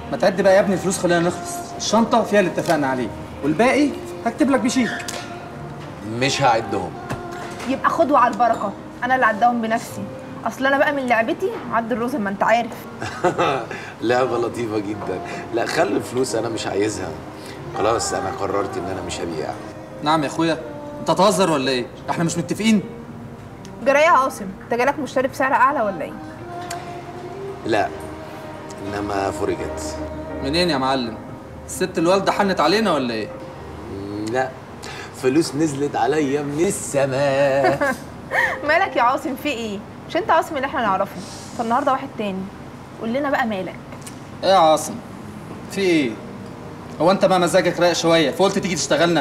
ما تعد بقى يا ابني الفلوس خلينا نخلص الشنطه فيها اللي اتفقنا عليه والباقي هكتب لك بشيك مش هعدهم يبقى خدوا على البركه انا اللي عداهم بنفسي اصل انا بقى من لعبتي عد الرز ما انت عارف لعبة لطيفة جدا لا خلي الفلوس أنا مش عايزها خلاص أنا قررت إن أنا مش هبيع نعم يا اخويا انت هتهزر ولا ايه احنا مش متفقين جرايه يا عاصم انت جالك مشتري بسعر اعلى ولا ايه لا إنما فرجت منين يا معلم الست الوالده حنت علينا ولا ايه لا فلوس نزلت عليا من السماء مالك يا عاصم في ايه مش انت عاصم اللي احنا نعرفه فالنهارده واحد تاني قول لنا بقى مالك ايه يا عاصم في ايه هو انت ما مزاجك رايق شويه فقلت تيجي تشتغلنا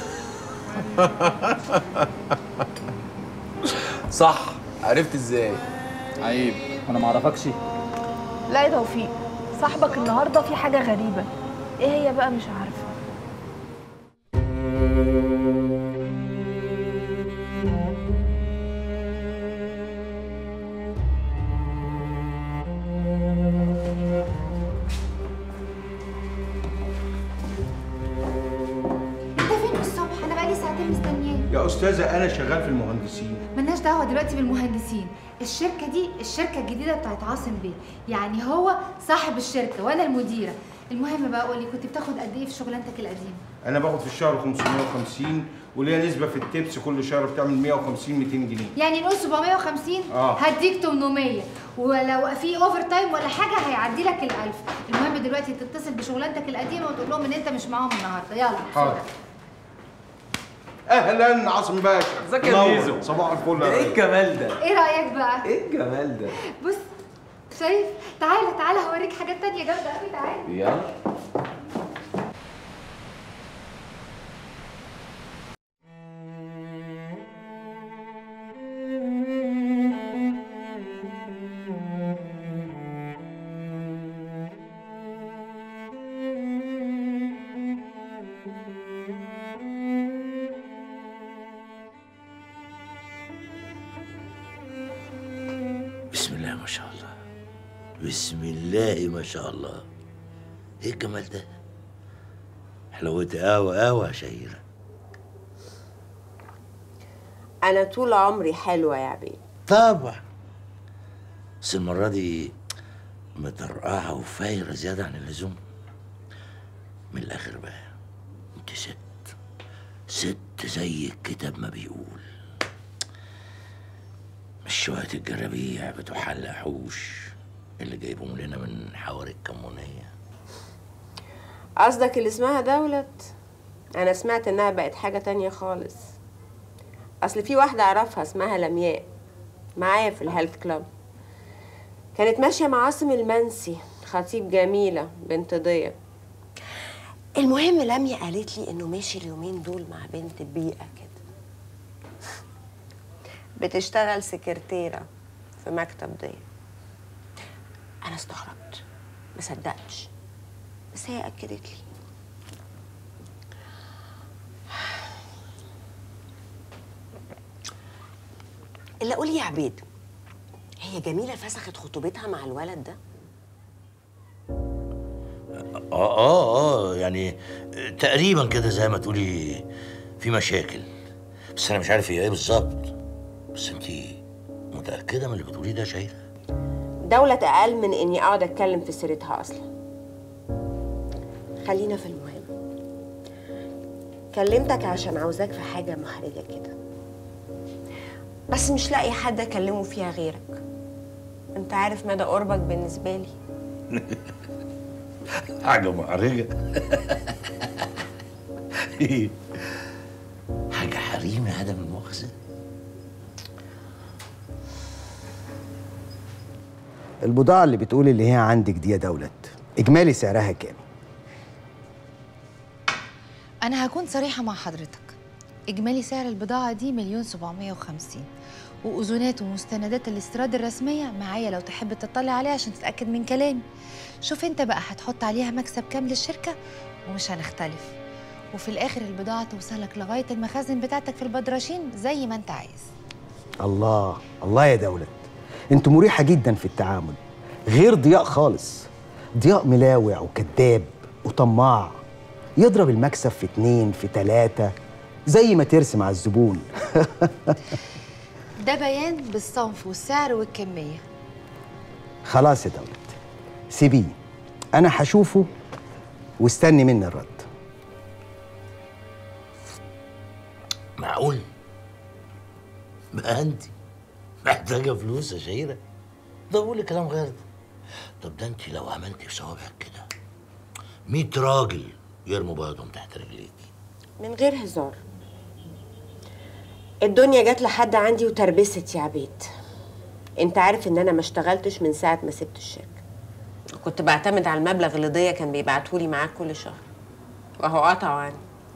صح عرفت إزاي عيب انا ما اعرفكش لا يا توفيق صاحبك النهارده في حاجه غريبه ايه هي بقى مش عارفه انت فين من الصبح انا بقالي ساعتين مستنياك يا استاذه انا شغال في المهندسين ملناش دعوه دلوقتي بالمهندسين الشركه دي الشركه الجديده بتاعت عاصم بيه يعني هو صاحب الشركه وانا المديره المهم بقى قولي كنت بتاخد قد ايه في شغلانتك القديمه انا باخد في الشهر 550 وليا نسبه في التبس كل شهر بتعمل 150 200 جنيه يعني نقول 750 آه. هديك 800 ولو في اوفر تايم ولا حاجه هيعدي لك ال1000 المهم دلوقتي تتصل بشغلانتك القديمه وتقول لهم ان انت مش معاهم النهارده يلا حاضر اهلا عاصم باشا ازيك يا منور. ميزو؟ صباح الفل ده يا إيه ريس. الجمال ده ايه رايك بقى إيه الجمال ده بص شايف تعالى تعالى هوريك حاجات تانية جامده قوي تعالى يلا بسم الله ما شاء الله بسم الله ما شاء الله ايه الجمال ده حلوتي قوي قوي يا شهيرة أنا طول عمري حلوة يا عبيد طبعا بس المرة دي مطرقعة وفايرة زيادة عن اللزوم من الآخر بقى انت ست ست زي الكتاب ما بيقول مش شوية الجرابيع بتوع حلق حوش اللي جايبهم لنا من حواري الكمونية قصدك اللي اسمها دولت أنا سمعت إنها بقت حاجة تانية خالص أصل في واحدة أعرفها اسمها لمياء معايا في الهيلث كلاب كانت ماشية مع عاصم المنسي خطيب جميلة بنت ضية المهم لميا قالت لي إنه ماشي اليومين دول مع بنت بيئة كده بتشتغل سكرتيرة في مكتب ضية أنا استغربت ما صدقتش بس هي أكدت لي إلا قولي يا عبيد هي جميلة فسخت خطوبتها مع الولد ده اه اه اه يعني تقريبا كده زي ما تقولي في مشاكل بس انا مش عارف هي ايه بالظبط بس انت متأكدة من اللي بتقوليه ده يا شهيرة؟ دولة أقل من إني أقعد أتكلم في سيرتها أصلا خلينا في المهم كلمتك عشان عاوزاك في حاجة محرجة كده بس مش لاقي حد أكلمه فيها غيرك أنت عارف مدى قربك بالنسبة لي حاجة محرجة حاجة حريمة عدم المؤاخذة البضاعة اللي بتقولي اللي هي عندك دي يا دولت إجمالي سعرها كام؟ أنا هكون صريحة مع حضرتك إجمالي سعر البضاعة دي مليون سبعمية وخمسين وأذونات ومستندات الاستيراد الرسمية معايا لو تحب تطلع عليها عشان تتأكد من كلامي شوف انت بقى هتحط عليها مكسب كام للشركة ومش هنختلف وفي الآخر البضاعة توصلك لغاية المخازن بتاعتك في البدرشين زي ما انت عايز الله الله يا دولت انت مريحة جدا في التعامل غير ضياء خالص ضياء ملاوع وكذاب وطماع يضرب المكسب في اتنين في تلاتة زي ما ترسم على الزبون ده بيان بالصنف والسعر والكميه خلاص يا دولت سيبيه انا هشوفه واستني مني الرد معقول بقى انت محتاجه فلوس يا شهيره ده بقول كلام غير ده طب ده انت لو عملتي في صوابعك كده 100 راجل يرموا بيضهم تحت رجليكي من غير هزار الدنيا جت لحد عندي وتربست يا عبيد انت عارف ان انا ما اشتغلتش من ساعه ما سبت الشركه كنت بعتمد على المبلغ اللي ضيا كان بيبعتهولي معاك كل شهر وهو قطعوا عني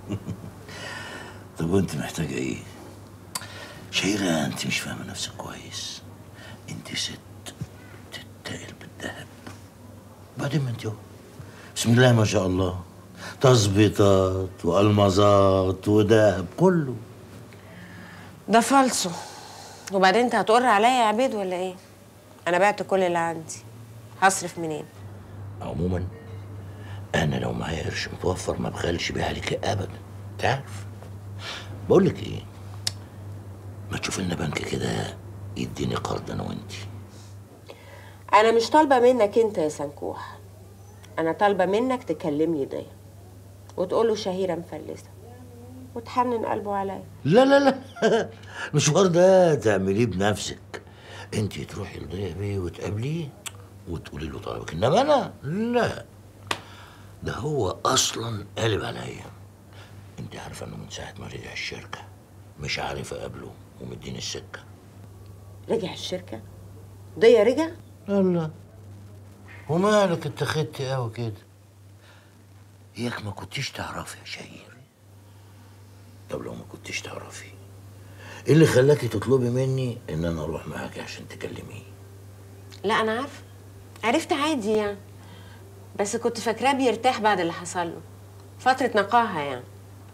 طب وانت محتاجه ايه شهيره انت مش فاهمه نفسك كويس انت ست تتقل بالذهب بعدين ما انت اهو بسم الله ما شاء الله تظبيطات والمظات وذهب كله ده فالصو وبعدين انت هتقر عليا يا عبيد ولا ايه انا بعت كل اللي عندي هصرف منين عموما انا لو معايا قرش متوفر ما بخلش بيه عليك ابدا تعرف بقول لك ايه ما تشوف لنا بنك كده يديني قرض انا وانتي انا مش طالبه منك انت يا سنكوح انا طالبه منك تكلمني ضيا وتقول له شهيره مفلسه وتحنن قلبه عليا لا لا لا المشوار ده تعمليه بنفسك انت تروحي لضيع بيه وتقابليه وتقولي له طلبك انما انا لا ده هو اصلا قالب عليا انت عارفه انه من ساعه ما رجع الشركه مش عارف اقابله ومديني السكه رجع الشركه ضيا رجع الله ومالك انت خدتي قوي كده اياك ما كنتيش تعرفي يا شهير طب لو ما كنتيش تعرفي ايه اللي خلاكي تطلبي مني ان انا اروح معاكي عشان تكلميه لا انا عارفه عرفت عادي يعني بس كنت فاكراه بيرتاح بعد اللي حصل له فتره نقاهه يعني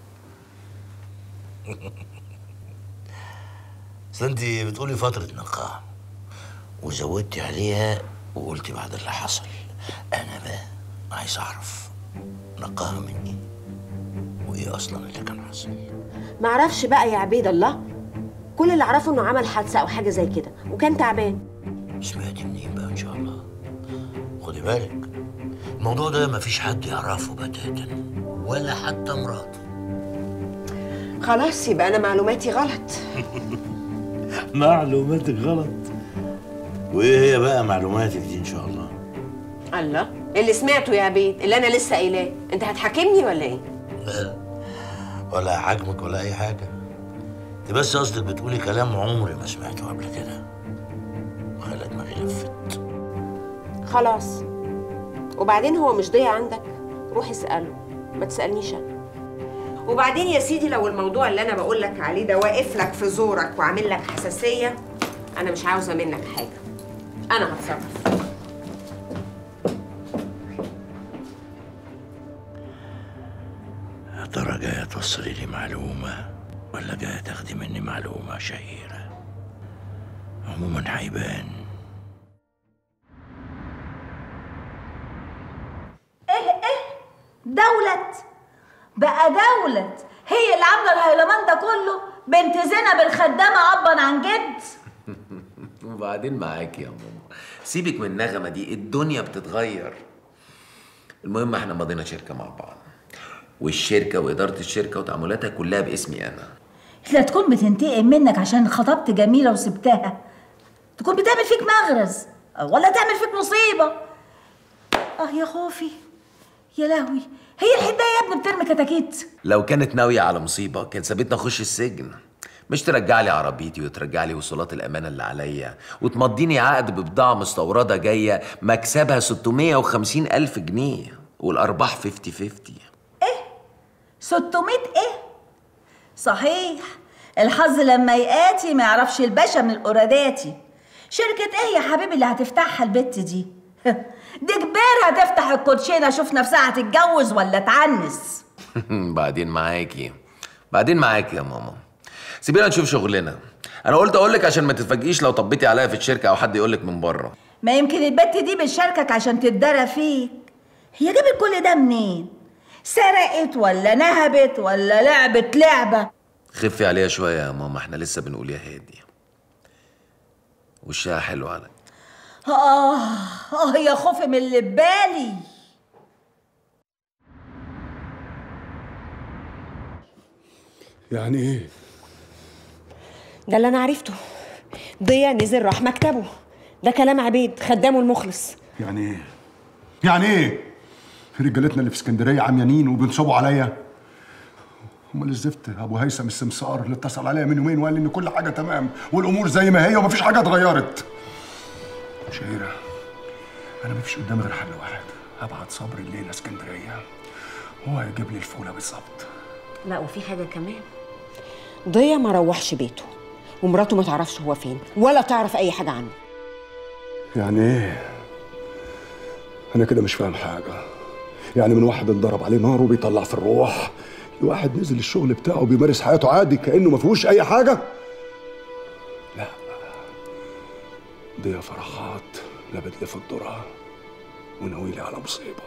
اصل انت بتقولي فتره نقاهه وزودتي عليها وقلتي بعد اللي حصل انا بقى عايز اعرف نقاهه مني وايه اصلا اللي كان حصل معرفش بقى يا عبيد الله كل اللي اعرفه انه عمل حادثه او حاجه زي كده وكان تعبان سمعتي منين بقى ان شاء الله خدي بالك الموضوع ده مفيش حد يعرفه بتاتا ولا حتى مراته خلاص يبقى انا معلوماتي غلط معلوماتك غلط وايه هي بقى معلوماتك دي ان شاء الله الله اللي سمعته يا عبيد اللي انا لسه قايلاه انت هتحاكمني ولا ايه لا ولا حجمك ولا اي حاجه انت بس قصدك بتقولي كلام عمري ما سمعته قبل كده وخلى دماغي لفت خلاص وبعدين هو مش ضيع عندك روح اساله ما تسالنيش انا وبعدين يا سيدي لو الموضوع اللي انا بقول لك عليه ده واقف لك في زورك وعامل لك حساسيه انا مش عاوزه منك حاجه انا هتصرف يا ترى جايه توصلي لي معلومه ولا جايه تاخدي مني معلومه شهيره عموما هيبان دولت بقى دولت هي اللي عامله الهيلمان ده كله بنت زينب الخدامه ابا عن جد وبعدين معاك يا ماما سيبك من النغمه دي الدنيا بتتغير المهم احنا مضينا شركه مع بعض والشركه واداره الشركه وتعاملاتها كلها باسمي انا لا تكون بتنتقم منك عشان خطبت جميله وسبتها تكون بتعمل فيك مغرز ولا تعمل فيك مصيبه اه يا خوفي يا لهوي هي الحدايه يا ابني بترمي كتاكيت لو كانت ناويه على مصيبه كانت سابتني اخش السجن مش ترجع لي عربيتي وترجع لي وصولات الامانه اللي عليا وتمضيني عقد ببضاعه مستورده جايه مكسبها 650 الف جنيه والارباح 50 50 600 ايه صحيح الحظ لما يقاتي ما يعرفش الباشا من القراداتي شركة ايه يا حبيبي اللي هتفتحها البت دي دي كبير هتفتح الكوتشينه اشوف نفسها هتتجوز ولا تعنس بعدين معاكي بعدين معاكي يا ماما سيبينا نشوف شغلنا انا قلت اقول لك عشان ما تتفاجئيش لو طبيتي عليا في الشركه او حد يقول لك من بره ما يمكن البت دي بتشاركك عشان تتدرى فيك هي جابت كل ده منين سرقت ولا نهبت ولا لعبت لعبة خفي عليها شويه يا ماما احنا لسه بنقول يا هادي وشها حلو على آه آه يا خوفي من اللي ببالي يعني ايه ده اللي انا عرفته ضيا نزل راح مكتبه ده كلام عبيد خدامه المخلص يعني ايه يعني ايه رجالتنا اللي في اسكندريه عميانين وبينصبوا عليا امال الزفت ابو هيثم السمسار اللي اتصل عليا من يومين وقال لي ان كل حاجه تمام والامور زي ما هي ومفيش حاجه اتغيرت شهيره انا مفيش قدامي غير حل واحد هبعت صبري الليله اسكندريه هو هيجيب لي الفوله بالظبط لا وفي حاجه كمان ضيا ما روحش بيته ومراته ما تعرفش هو فين ولا تعرف اي حاجه عنه يعني ايه انا كده مش فاهم حاجه يعني من واحد اتضرب عليه نار وبيطلع في الروح لواحد نزل الشغل بتاعه بيمارس حياته عادي كانه ما فيهوش اي حاجه لا دي فرحات لابد لي في الذره وناويلي على مصيبه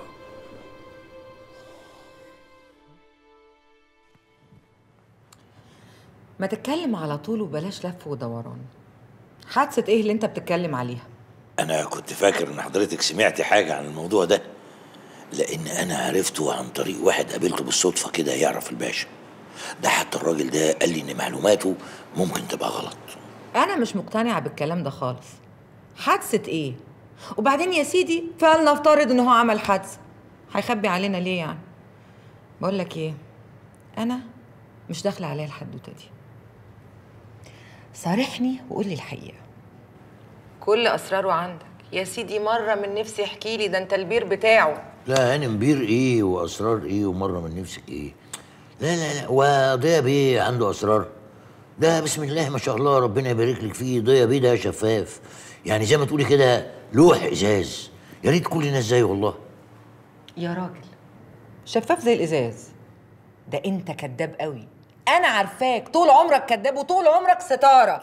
ما تتكلم على طول وبلاش لف ودوران حادثة ايه اللي انت بتتكلم عليها انا كنت فاكر ان حضرتك سمعتي حاجه عن الموضوع ده لان انا عرفته عن طريق واحد قابلته بالصدفه كده يعرف الباشا ده حتى الراجل ده قال لي ان معلوماته ممكن تبقى غلط انا مش مقتنعة بالكلام ده خالص حادثة ايه وبعدين يا سيدي فلنفترض ان هو عمل حادثة هيخبي علينا ليه يعني بقول لك ايه انا مش داخله عليا الحدوته دي صارحني وقول لي الحقيقه كل اسراره عندك يا سيدي مره من نفسي احكي لي ده انت البير بتاعه لا هانم بير ايه واسرار ايه ومره من نفسك ايه لا لا لا وضيا بيه عنده اسرار ده بسم الله ما شاء الله ربنا يبارك لك فيه ضيا بيه ده شفاف يعني زي ما تقولي كده لوح ازاز يا ريت كل الناس زيه والله يا راجل شفاف زي الازاز ده انت كذاب قوي انا عارفاك طول عمرك كذاب وطول عمرك ستاره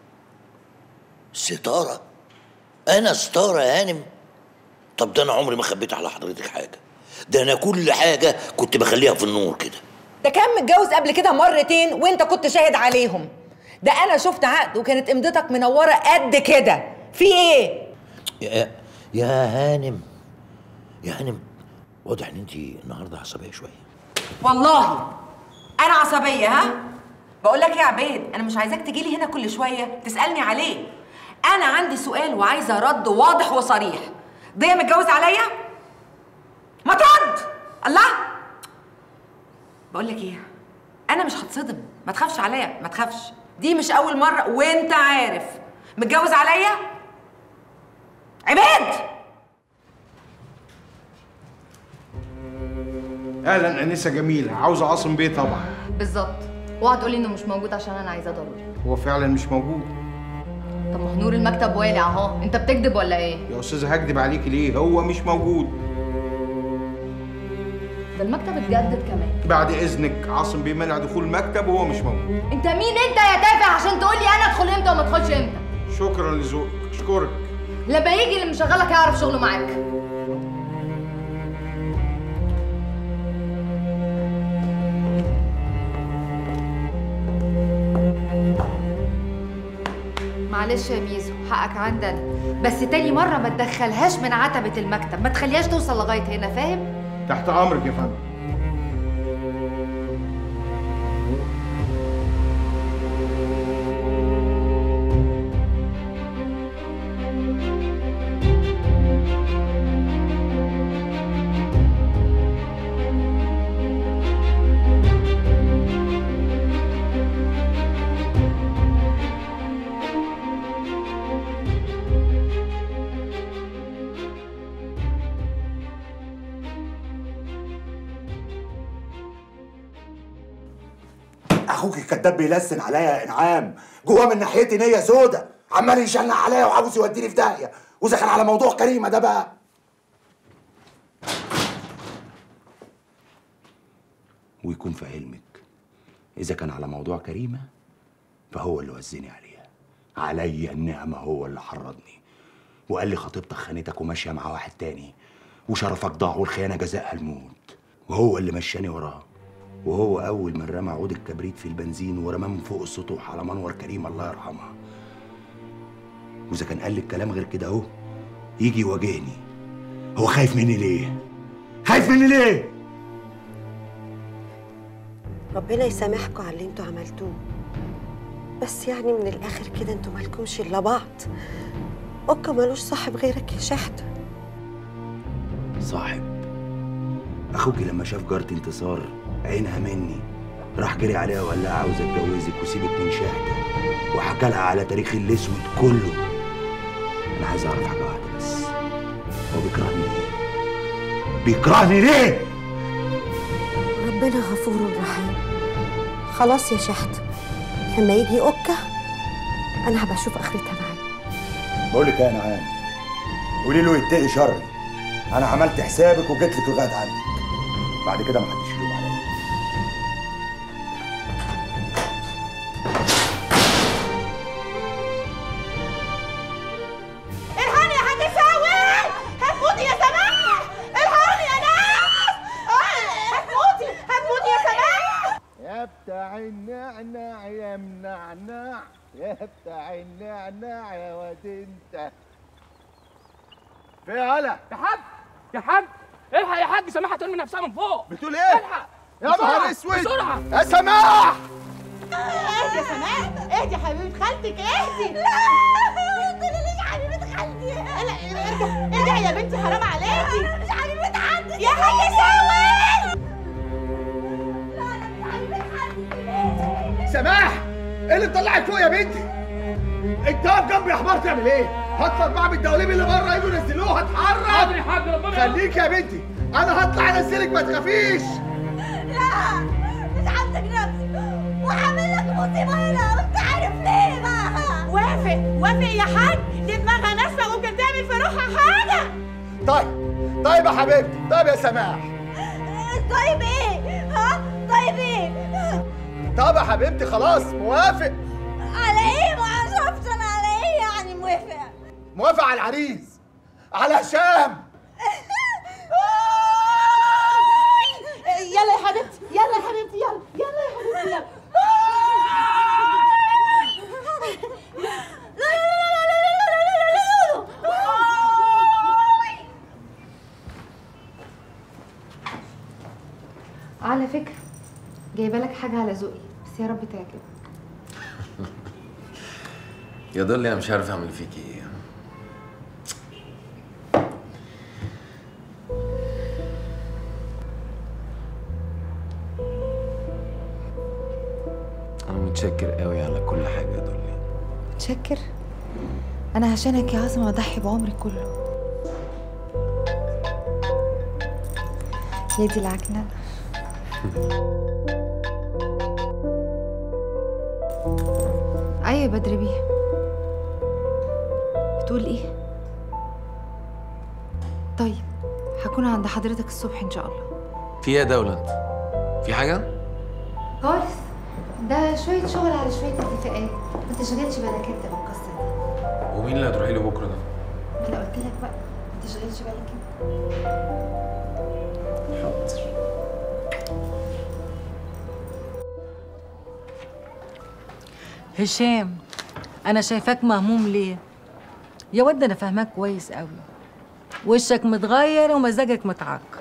ستاره انا ستاره يا هانم طب ده انا عمري ما خبيت على حضرتك حاجه ده انا كل حاجه كنت بخليها في النور كده ده كان متجوز قبل كده مرتين وانت كنت شاهد عليهم ده انا شفت عقد وكانت امضتك منوره قد كده في ايه يا يا هانم يا هانم واضح ان انت النهارده عصبيه شويه والله انا عصبيه ها بقول لك يا عبيد انا مش عايزاك تجي لي هنا كل شويه تسالني عليه انا عندي سؤال وعايزه رد واضح وصريح ضيا متجوز عليا ما ترد الله بقول لك ايه انا مش هتصدم ما تخافش عليا ما تخافش دي مش اول مره وانت عارف متجوز عليا عباد اهلا انسه جميله عاوزه عاصم بيه طبعا بالظبط اوعى تقولي انه مش موجود عشان انا عايزاه ضروري هو فعلا مش موجود طب ما هو نور المكتب والع اهو انت بتكذب ولا ايه يا استاذه هكدب عليكي ليه هو مش موجود ده المكتب اتجدد كمان بعد اذنك عاصم بيه منع دخول المكتب وهو مش موجود انت مين انت يا تافه عشان تقولي انا ادخل امتى وما ادخلش امتى شكرا لذوقك اشكرك لما يجي اللي مشغلك يعرف شغله معاك معلش يا ميزو حقك عندنا بس تاني مرة ما تدخلهاش من عتبة المكتب ما تخليهاش توصل لغاية هنا فاهم؟ تحت امرك يا فندم اخوك الكذاب بيلسن عليا يا انعام جواه من ناحيتي نيه سودا عمال يشنع عليا وعاوز يوديني في داهيه واذا كان على موضوع كريمه ده بقى ويكون في علمك إذا كان على موضوع كريمة فهو اللي وزني عليها عليا النعمة هو اللي حرضني وقال لي خطيبتك خانتك وماشيه مع واحد تاني وشرفك ضاع والخيانه جزاءها الموت وهو اللي مشاني وراه وهو اول من رمى عود الكبريت في البنزين ورماه من فوق السطوح على منور كريم الله يرحمها واذا كان قال لي الكلام غير كده اهو يجي يواجهني هو خايف مني ليه خايف مني ليه ربنا يسامحكم على اللي انتوا عملتوه بس يعني من الاخر كده انتوا مالكمش الا بعض اوكا ملوش صاحب غيرك يا شحت صاحب اخوكي لما شاف جارتي انتصار عينها مني راح جري عليها وقال لها عاوز اتجوزك وسيبك من شهده وحكى لها على تاريخ الاسود كله انا عايز اعرف حاجه واحده بس هو بيكرهني ليه بيكرهني ليه ربنا غفور رحيم خلاص يا شحت لما يجي اوكا انا هبقى اشوف اخرتها معاه بقول لك ايه يا نعام قولي له يتقي شري انا عملت حسابك وجيت لك لغايه عندك بعد كده محدش يلوم عليا الحقني يا حاج ساوي هتموتي يا سماح الحقني يا ناس آه، هتموتي هتموتي يا سماح يا بتاع النعناع يا منعناع يا بتاع النعناع يا واد انت في هلا يا حاج يا حاج الحق يا حاج سماحه ترمي نفسها من فوق بتقول ايه؟ الحق يا نهار بسرعة، اسود بسرعه يا سماح اهدي يا سماح اهدي يا حبيبه خالتك اهدي لا ما تقوليليش حبيبه خالتي لا ارجع ارجعي يا بنتي حرام عليكي انا مش حبيبه خالتي يا حاج ساوي سماح ايه اللي مطلعك فوق يا بنتي؟ انت واقف جنبي يا حمار تعمل ايه؟ هطلع بقى بالدواليب اللي بره يجوا ينزلوه هتحرك حاضر يا حاج ربنا خليك يا بنتي انا هطلع انزلك ما تخافيش لا مش عندك نفسي وعامل لك مصيبه هنا وانت عارف ليه بقى وافق وافق يا حاج دي دماغها ناشفه ممكن تعمل في روحها حاجه طيب طيب يا حبيبتي طيب يا سماح طيب ايه ها طيب ايه طب يا حبيبتي خلاص موافق على ايه ما اعرفش انا على ايه يعني موافق موافق على العريس على هشام يلا يا حبيبتي يلا يا حبيبتي يلا يلا يا حبيبتي يلا على فكرة جايبه لك حاجة على ذوقي بس يا رب تعجبك يا دولي انا مش عارف اعمل فيكي ايه انا متشكر قوي على كل حاجه يا دولي تشكر انا عشانك يا عاصم اضحي بعمري كله يا دي العكننه ايوه يا بدر بيه بتقول ايه طيب هكون عند حضرتك الصبح ان شاء الله في ايه يا دولت في حاجه خالص ده شوية شغل على شوية اتفاقات ما تشغلش بالك انت بالقصة دي ومين اللي هتروحي له بكره ده ما انا قلت لك بقى ما تشغلش بالك انت حاضر هشام انا شايفاك مهموم ليه يا ود انا فاهماك كويس قوي وشك متغير ومزاجك متعكر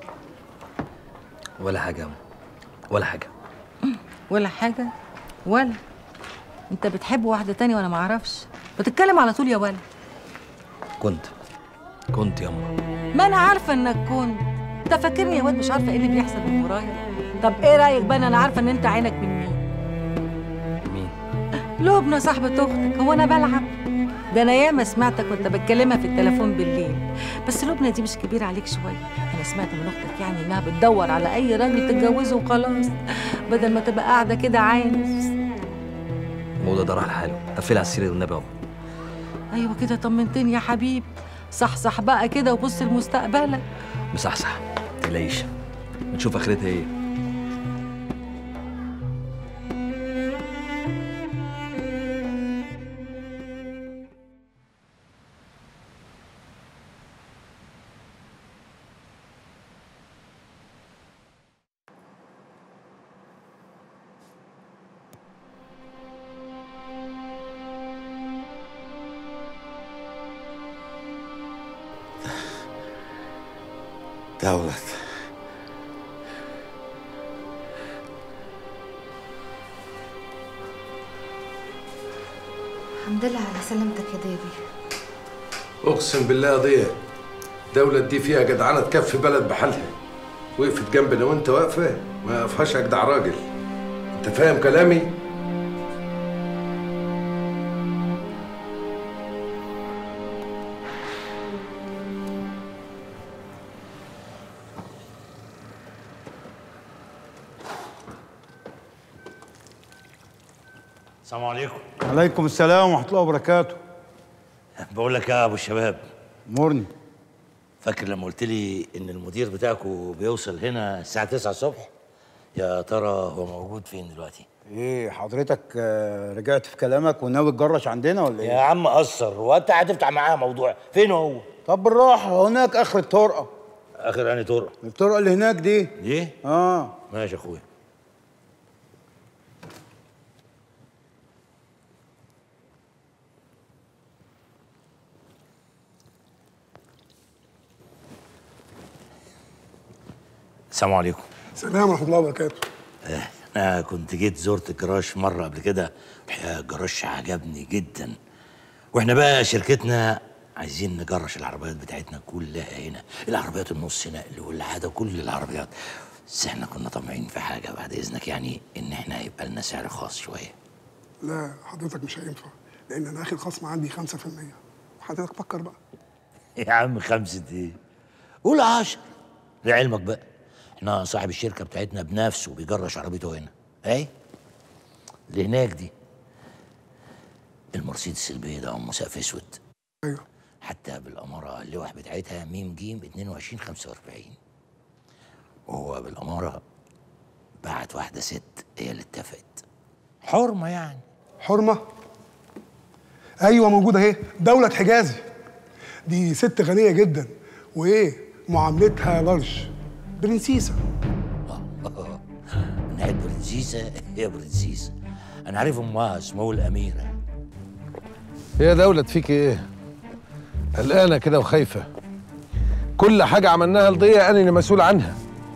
ولا حاجة ولا حاجة ولا حاجه ولا انت بتحب واحده تانية وانا معرفش بتتكلم على طول يا ولا كنت كنت ياما ما انا عارفه انك كنت انت فاكرني يا واد مش عارفه ايه اللي بيحصل من ورايا طب ايه رايك بقى انا عارفه ان انت عينك من مين مين لبنى صاحبة اختك هو انا بلعب ده انا ياما سمعتك وانت بتكلمها في التليفون بالليل بس لبنى دي مش كبيره عليك شويه انا سمعت من اختك يعني انها بتدور على اي راجل تتجوزه وخلاص بدل ما تبقى قاعده كده عانس الموضوع ده راح لحاله قفل على السيره والنبي اهو ايوه كده طمنتني يا حبيب صحصح بقى كده وبص لمستقبلك مصحصح تلاقيش نشوف اخرتها ايه دولت الحمد لله على سلامتك يا دابي اقسم بالله يا ضياء دولة دي فيها جدعنة تكفي بلد بحالها وقفت جنبنا وانت واقفة ما يقفهاش اجدع راجل انت فاهم كلامي؟ السلام عليكم عليكم السلام ورحمه الله وبركاته بقول لك يا ابو الشباب مرني فاكر لما قلت لي ان المدير بتاعكم بيوصل هنا الساعه 9 الصبح يا ترى هو موجود فين دلوقتي ايه حضرتك آه، رجعت في كلامك وناوي تجرش عندنا ولا ايه يا عم قصر وانت هتفتح معاه موضوع فين هو طب بالراحه هناك اخر الطرقه اخر انهي طرق الطرقه اللي هناك دي دي اه ماشي يا اخويا السلام عليكم سلام ورحمه الله وبركاته انا كنت جيت زرت الجراج مره قبل كده الحقيقه الجراج عجبني جدا واحنا بقى شركتنا عايزين نجرش العربيات بتاعتنا كلها هنا العربيات النص نقل والعاده كل العربيات بس احنا كنا طامعين في حاجه بعد اذنك يعني ان احنا يبقى لنا سعر خاص شويه لا حضرتك مش هينفع لان انا اخر خصم عندي 5% وحضرتك فكر بقى يا عم خمسة ايه قول عشر لعلمك بقى احنا صاحب الشركة بتاعتنا بنفسه بيجرش عربيته هنا اي اللي هناك دي المرسيدس البيضاء ام سقف اسود ايوه حتى بالاماره اللوح بتاعتها ميم جيم 22 45 وهو بالاماره بعت واحده ست هي اللي اتفقت حرمه يعني حرمه ايوه موجوده اهي دوله حجازي دي ست غنيه جدا وايه معاملتها لارج برنسيسه من ناحيه برنسيسه هي برنسيسه انا عارف امها اسمه الاميره هي دولة فيك ايه؟ قلقانة كده وخايفة كل حاجة عملناها لضية أنا اللي مسؤول عنها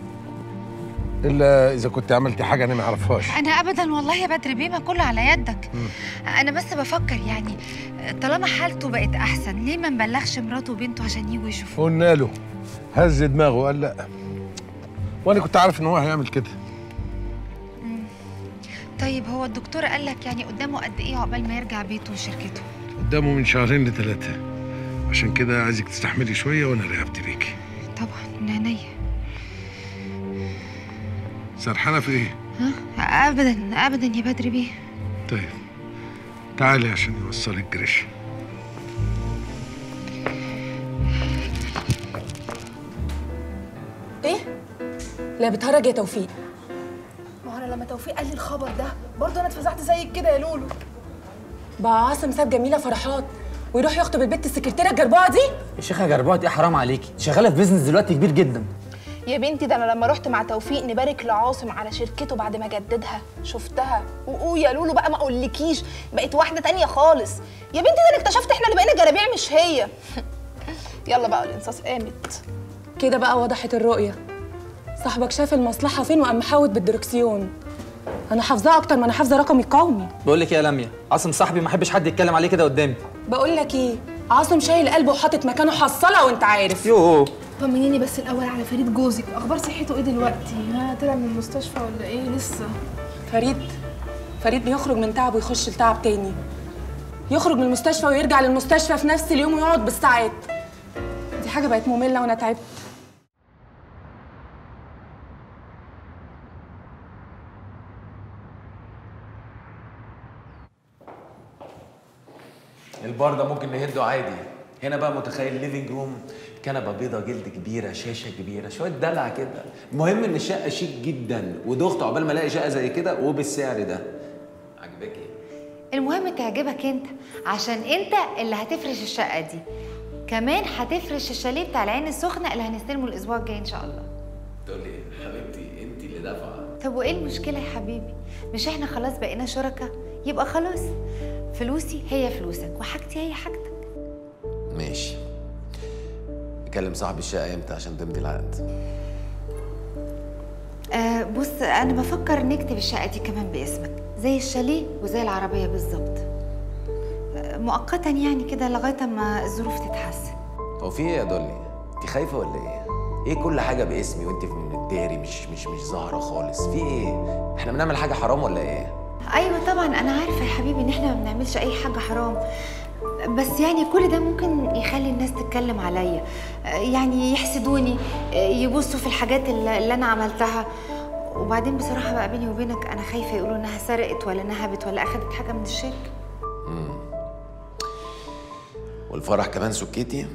إلا إذا كنت عملتي حاجة أنا ما أعرفهاش انا ابدا والله يا بدر بيه ما كله على يدك انا بس بفكر يعني طالما حالته بقت احسن ليه ما نبلغش مراته وبنته عشان يجوا يشوفوه قلنا له هز دماغه قال لا وأنا كنت عارف إن هو هيعمل كده طيب هو الدكتور قال لك يعني قدامه قد ايه عقبال ما يرجع بيته وشركته قدامه من شهرين لثلاثة عشان كده عايزك تستحملي شوية وأنا رقبتي بيكي طبعا من عينيا سرحانة في إيه؟ ها ابدا ابدا يا بدر بيه طيب تعالي عشان يوصلك جريش ايه؟ لا بتهرج يا توفيق ما هو انا لما توفيق قال لي الخبر ده برضه انا اتفزعت زيك كده يا لولو بقى عاصم ساب جميله فرحات ويروح يخطب البت السكرتيره الجربوعه دي يا شيخه جربوعة ايه حرام عليكي دي شغاله في بيزنس دلوقتي كبير جدا يا بنتي ده انا لما رحت مع توفيق نبارك لعاصم على شركته بعد ما جددها شفتها وقو يا لولو بقى ما اقولكيش بقت واحده تانية خالص يا بنتي ده انا اكتشفت احنا اللي بقينا جرابيع مش هي يلا بقى الانصاص قامت كده بقى وضحت الرؤيه صاحبك شاف المصلحه فين وقام محاوط بالدركسيون انا حافظاه اكتر ما انا حافظه رقمي القومي بقول لك إيه يا لميا عاصم صاحبي ما احبش حد يتكلم عليه كده قدامي بقول لك ايه عاصم شايل قلبه وحاطط مكانه حصاله وانت عارف يوه طمنيني بس الاول على فريد جوزك اخبار صحته ايه دلوقتي ها طلع من المستشفى ولا ايه لسه فريد فريد بيخرج من تعب ويخش لتعب تاني يخرج من المستشفى ويرجع للمستشفى في نفس اليوم ويقعد بالساعات دي حاجه بقت ممله وانا تعبت البار ده ممكن نهده عادي هنا بقى متخيل ليفينج روم كنبه بيضه جلد كبيره شاشه كبيره شويه دلع كده المهم ان الشقه شيك جدا ودخت عقبال ما الاقي شقه زي كده وبالسعر ده عجبك ايه المهم تعجبك انت عشان انت اللي هتفرش الشقه دي كمان هتفرش الشاليه بتاع العين السخنه اللي هنستلمه الاسبوع الجاي ان شاء الله تقول لي حبيبتي انت اللي دافعه طب وايه المشكله يا حبيبي مش احنا خلاص بقينا شركاء يبقى خلاص فلوسي هي فلوسك وحاجتي هي حاجتك ماشي هتكلم صاحب الشقه امتى عشان تمضي العقد آه بص انا بفكر نكتب الشقه دي كمان باسمك زي الشاليه وزي العربيه بالظبط آه مؤقتا يعني كده لغايه ما الظروف تتحسن هو في ايه يا دولي انت خايفه ولا ايه ايه كل حاجه باسمي وانت من الداري مش مش مش ظاهره خالص في ايه احنا بنعمل حاجه حرام ولا ايه ايوه طبعا انا عارفه يا حبيبي ان احنا ما بنعملش اي حاجه حرام بس يعني كل ده ممكن يخلي الناس تتكلم عليا آه، يعني يحسدوني آه، يبصوا في الحاجات اللي اللي انا عملتها وبعدين بصراحه بقى بيني وبينك انا خايفه يقولوا انها سرقت ولا نهبت ولا اخدت حاجه من الشركه مم. والفرح كمان سكتي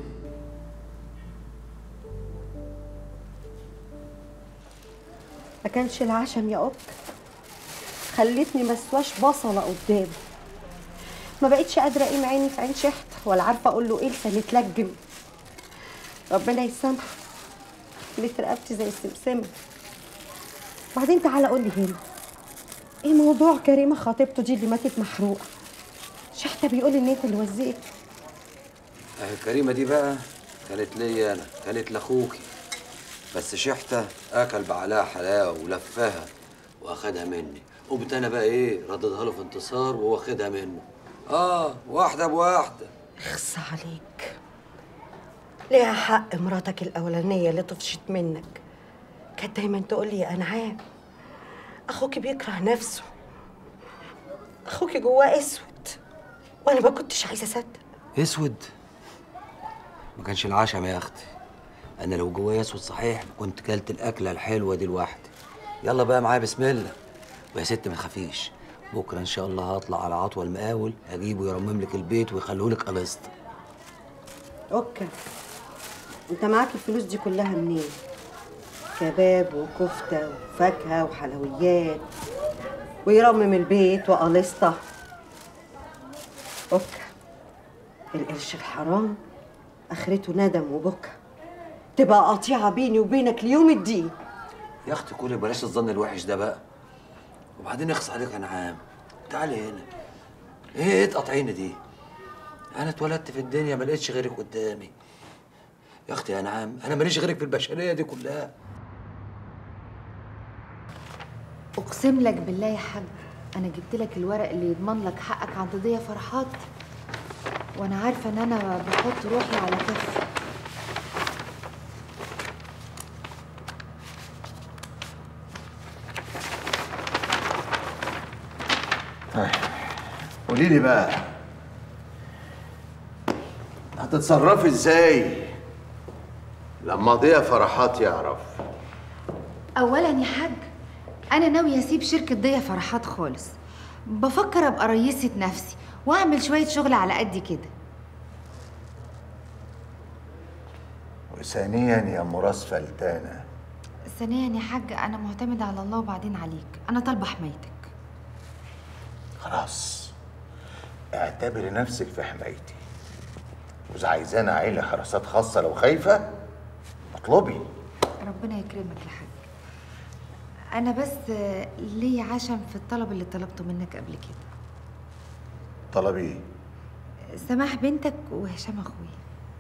ما كانش العشم يا قط خلتني مسواش بصلة قدامه ما بقتش قادرة اقيم عيني في عين شحت ولا عارفة اقول له ايه لساني اتلجم ربنا يسامحه لقيت رقبتي زي السمسمة بعدين تعالى قول لي هنا ايه موضوع كريمة خطيبته دي اللي ماتت محروقة شحتة بيقول ان انت اللي وزيت اهي كريمه دي بقى كانت ليا انا كانت لاخوكي بس شحته اكل بعلاها حلاوه ولفها واخدها مني قمت انا بقى ايه رددها له في انتصار وواخدها منه اه واحده بواحده اخص عليك ليها حق مراتك الأولانية اللي طفشت منك كانت دايما تقول لي يا أنعام أخوك بيكره نفسه أخوك جواه أسود وأنا ما كنتش عايزة أصدق اسود ما كانش العشم يا اختي انا لو جوايا اسود صحيح كنت كلت الاكله الحلوه دي لوحدي يلا بقى معايا بسم الله ويا ست ما تخافيش بكره ان شاء الله هطلع على عطوه المقاول هجيبه يرمم لك البيت ويخليه لك قلصت أوكي أنت معاك الفلوس دي كلها منين؟ كباب وكفتة وفاكهة وحلويات ويرمم البيت وقليسته أوكي القرش الحرام آخرته ندم وبكى تبقى قطيعة بيني وبينك ليوم الدين يا اختي كلي بلاش الظن الوحش ده بقى وبعدين يخص عليك انعام تعالي هنا ايه ايه تقطعيني دي انا اتولدت في الدنيا ما لقيتش غيرك قدامي يا اختي يا انعام انا ماليش غيرك في البشريه دي كلها اقسم لك بالله يا حاج انا جبت لك الورق اللي يضمن لك حقك عند ضيا فرحات وانا عارفه ان انا بحط روحي على كفي قولي لي بقى هتتصرفي ازاي لما ضيا فرحات يعرف اولا يا حاج انا ناويه اسيب شركه ضيا فرحات خالص بفكر ابقى رئيسه نفسي واعمل شويه شغل على قد كده وثانيا يا مراس فلتانه ثانيا يا حاج انا معتمده على الله وبعدين عليك انا طالبه حمايتك خلاص اعتبري نفسك في حمايتي واذا عايزانا عيله حراسات خاصه لو خايفه اطلبي ربنا يكرمك يا حاج انا بس ليا عشم في الطلب اللي طلبته منك قبل كده طلبي سماح بنتك وهشام اخويا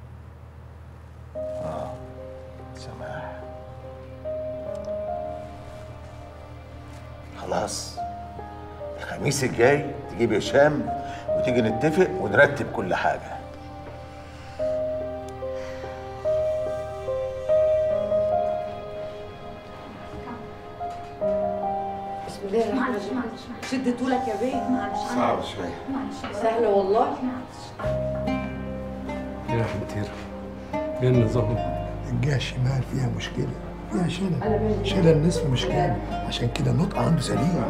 اه سماح خلاص الخميس الجاي تجيب هشام وتيجي نتفق ونرتب كل حاجه بسم الله الرحمن الرحيم شد طولك يا بيه صعب شويه سهل والله يا حنتيرة ايه النظام؟ الجهه الشمال فيها مشكله فيها شلل شلل النصف مش كامل عشان كده النطق عنده سليم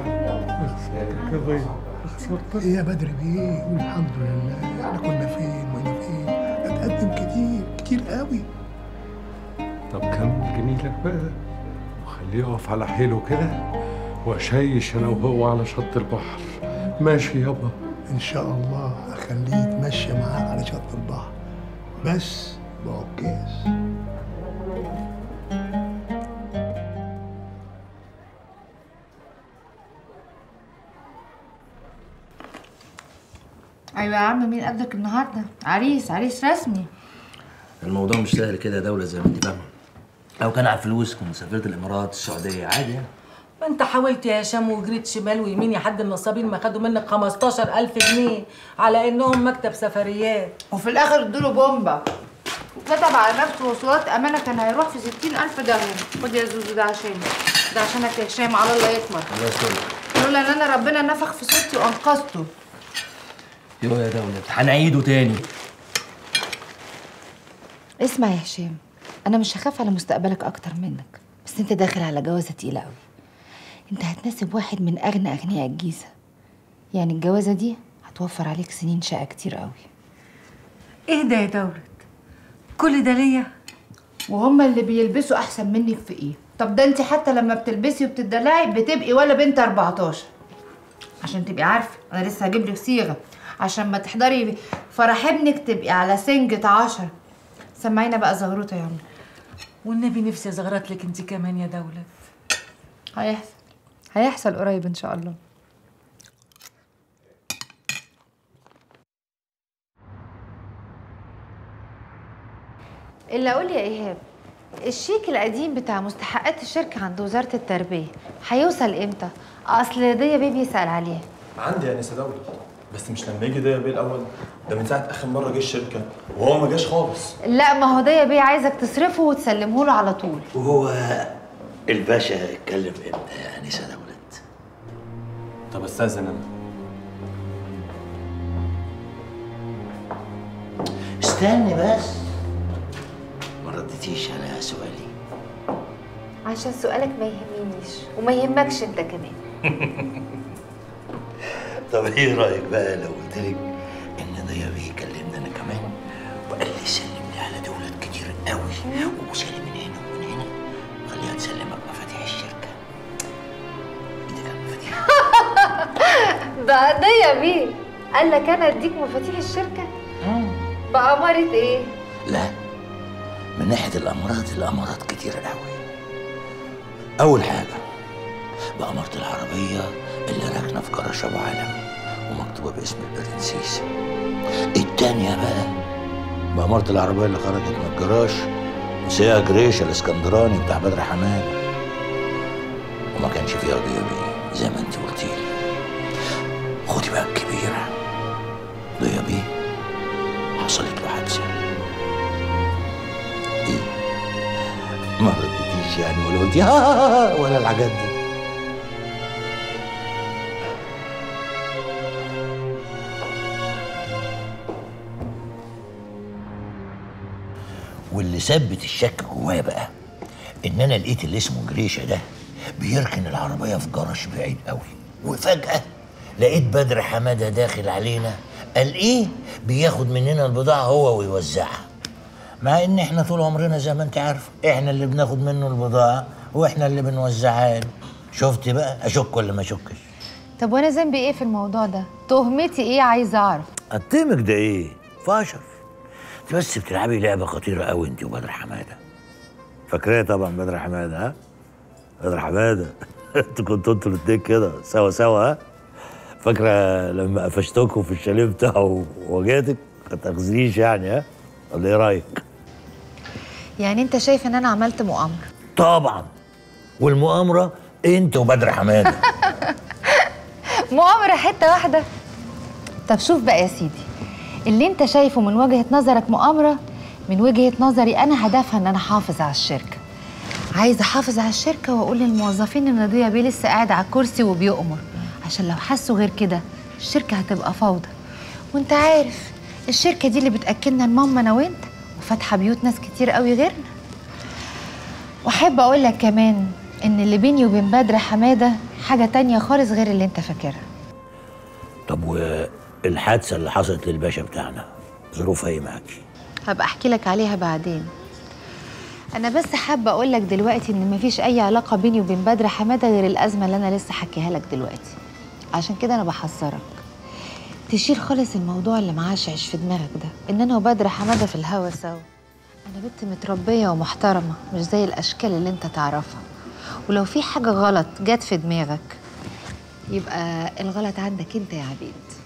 ايه يا بدر بيه قول الحمد لله احنا كنا فين وانا فين اتقدم كتير كتير قوي طب كمل جميلك بقى وخليه يقف على حيله كده واشيش انا وهو على شط البحر ماشي يابا ان شاء الله اخليه يتمشى معاك على شط البحر بس بعكاز ايوه يا عم مين قدك النهارده عريس عريس رسمي الموضوع مش سهل كده يا دولة زي ما انت فاهمة لو كان على الفلوس كنت سافرت الامارات السعودية عادي يعني ما انت حاولت يا هشام وجريت شمال ويمين يا حد النصابين ما خدوا منك 15000 جنيه على انهم مكتب سفريات وفي الاخر ادوله بومبا وكتب على نفسه وصولات امانه كان هيروح في 60000 درهم خد يا زوزو ده عشاني ده عشانك يا هشام على الله يكمل الله يسلمك لولا ان انا ربنا نفخ في صوتي وانقذته يو يا دولة هنعيده تاني اسمع يا هشام انا مش هخاف على مستقبلك اكتر منك بس انت داخل على جوازه تقيله قوي انت هتناسب واحد من اغنى اغنياء الجيزه يعني الجوازه دي هتوفر عليك سنين شقه كتير قوي ايه ده يا دولة كل ده ليا وهم اللي بيلبسوا احسن منك في ايه طب ده انت حتى لما بتلبسي وبتدلعي بتبقي ولا بنت 14 عشان تبقي عارفه انا لسه هجيب لك صيغه عشان ما تحضري فرح ابنك تبقي على سنجة عشر سمعينا بقى زغروطه يا عم والنبي نفسي ازغرط لك انت كمان يا دولة هيحصل هيحصل قريب ان شاء الله اللي اقول يا ايهاب الشيك القديم بتاع مستحقات الشركه عند وزاره التربيه هيوصل امتى اصل ديا بيه بيسال عليه عندي يا نسا دولة بس مش لما يجي ده بيه الاول ده من ساعه اخر مره جه الشركه وهو ما جاش خالص لا ما هو ديا بيه عايزك تصرفه وتسلمه له على طول وهو الباشا هيتكلم امتى يا انسه دولة طب استاذن انا استني بس ما ردتيش على سؤالي عشان سؤالك ما يهمنيش وما يهمكش انت كمان طب ايه رايك بقى لو قلت لك ان ضيا بيه كلمني انا كمان وقال لي سلم لي على دولة كتير قوي وسلم من هنا ومن هنا خليها تسلمك مفاتيح الشركه ده ديا بيه قال لك انا اديك مفاتيح الشركه بأمارة ايه لا من ناحيه الامارات الامارات كتير قوي اول حاجه بأمارة العربيه اللي راكنه في جراج ابو علم ومكتوبه باسم البرنسيس التانية بقى بأمارة العربية اللي خرجت من الجراج وسيها جريش الاسكندراني بتاع بدر حماد وما كانش فيها ضيا بيه زي ما انت قلتي لي خدي بقى الكبيرة ضيا بيه حصلت له حادثة ايه ما ردتيش يعني ولا قلتي ها ها ها ولا الحاجات دي واللي ثبت الشك جوايا بقى ان انا لقيت اللي اسمه جريشه ده بيركن العربيه في جراج بعيد قوي وفجاه لقيت بدر حماده داخل علينا قال ايه بياخد مننا البضاعه هو ويوزعها مع ان احنا طول عمرنا زي ما انت عارف احنا اللي بناخد منه البضاعه واحنا اللي بنوزعها له شفت بقى اشك ولا ما اشكش طب وانا ذنبي ايه في الموضوع ده تهمتي ايه عايزه اعرف قدامك ده ايه فاشر انت بس بتلعبي لعبه خطيره قوي انت وبدر حماده فاكراه طبعا بدر حماده ها بدر حماده انتوا كنتوا انتوا الاتنين كده سوا سوا ها فاكره لما قفشتكم في الشاليه بتاعه وجاتك ما تاخذنيش يعني ها ولا ايه رايك يعني انت شايف ان انا عملت مؤامره طبعا والمؤامره انت وبدر حماده مؤامره حته واحده طب شوف بقى يا سيدي اللي انت شايفه من وجهه نظرك مؤامره من وجهه نظري انا هدفها ان انا احافظ على الشركه عايزه احافظ على الشركه واقول للموظفين ان ضيا بيه لسه قاعد على الكرسي وبيؤمر عشان لو حسوا غير كده الشركه هتبقى فوضى وانت عارف الشركه دي اللي بتاكلنا الماما انا وانت وفاتحه بيوت ناس كتير قوي غيرنا واحب اقول لك كمان ان اللي بيني وبين بدر حماده حاجه تانية خالص غير اللي انت فاكرها طب والحادثه اللي حصلت للباشا بتاعنا ظروفها ايه معاكي هبقى احكي لك عليها بعدين انا بس حابه اقول لك دلوقتي ان مفيش اي علاقه بيني وبين بدر حماده غير الازمه اللي انا لسه حكيها لك دلوقتي عشان كده انا بحذرك تشيل خالص الموضوع اللي معشعش في دماغك ده ان انا وبدر حماده في الهوا سوا انا بنت متربيه ومحترمه مش زي الاشكال اللي انت تعرفها ولو في حاجه غلط جت في دماغك يبقى الغلط عندك انت يا عبيد